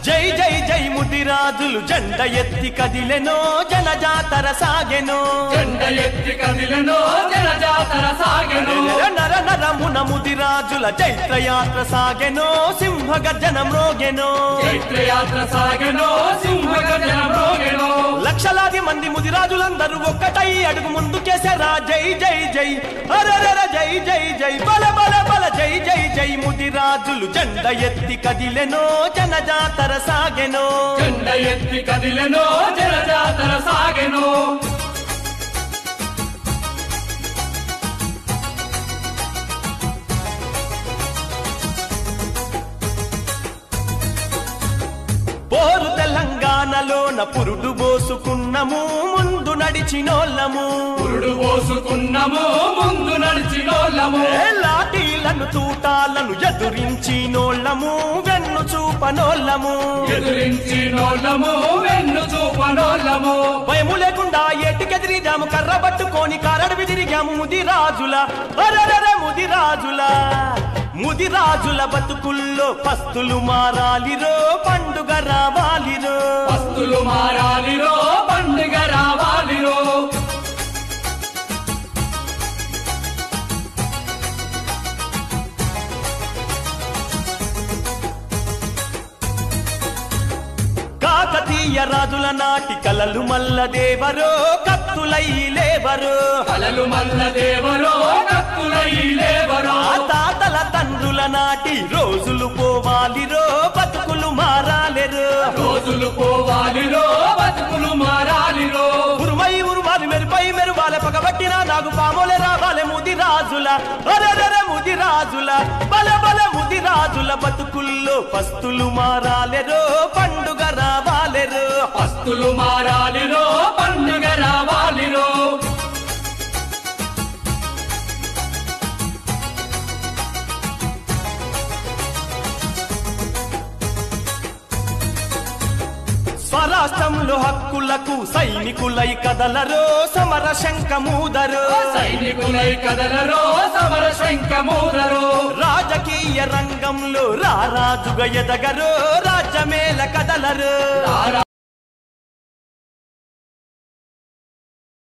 జై జై జై ముదిరాజులు జెండ ఎత్తి కదిలెనో జనజాతర సాగెనో జెండ ఎత్తి కదిలెనో జన జాతర సాగెను నర నరమున ముదిరాజుల చైత్రయాత్ర సాగెనో సింహ గర్జన మ్రోగెనో చైత్రయాత్ర సాగెను సింహ గర్జన మ్రోగెను లక్షలాది మంది ముదిరాజులందరూ ఒక్కటై అడుగు ముందుకేసారా జై జై జై అరరర జై జై జై బల బల బల జై జై జై ముదిరాజులు జెండ ఎత్తి కదిలెనో జనజాతర సాగెనో జెండ ఎత్తి కదిలెను జన జాతర సాగెను పోరు తెలంగాణలోన పురుడు పోసుకున్నము ముందు నడిచినోళ్ళము పురుడు పోసుకున్నము ముందు నడిచినోళ్ళము ఏ లాఠీలను తూటాలను ఎదురించినోళ్ళము వెన్ను చూపనోళ్ళము ఎదురించినోళ్ళము వెన్ను చూపనోళ్ళము భయము లేకుండా ఏటికెదిరిగాము కర్ర పట్టుకొని కారడవి తిరిగాము ముదిరాజుల అరరర ముదిరాజుల ముదిరాజుల బతుకుల్లో పస్తులు మారాలిరో పండుగ రావాలిరో వస్తులు మారాలిరో పండుగ రావాలిరో కాకతీయ రాజుల నాటి కలలు మల్ల దేవరో కత్తులై లేవరో కలలు మల్ల దేవరో కత్తులై లేవరో ఆ తాతల తండ్రుల నాటి రోజులు పోవాలిరో బతుకులు మారాలిరో రోజులు పోవాలిరో బతుకులు మారాలిరో ఉరుమై ఉరుమాలి మెరుపై మెరువాల పగబట్టిన నాగు పాములే రావాలి ముదిరాజుల అరరర ముదిరాజుల బల బల ముదిరాజుల బతుకుల్లో పస్తులు మారాలెరో పండుగ రావాలెరో వస్తులు మారాలిరో పండుగ రావాలిరో స్వరాష్ట్రంలో హక్కులకు సైనికులై కదలరో సమర శంఖమూదరో సైనికులై కదలరో సమర శంఖమూదరో రాజకీయ రంగంలో రారాజుగా ఎదగరో రాజ్యమేల కదలరో రారా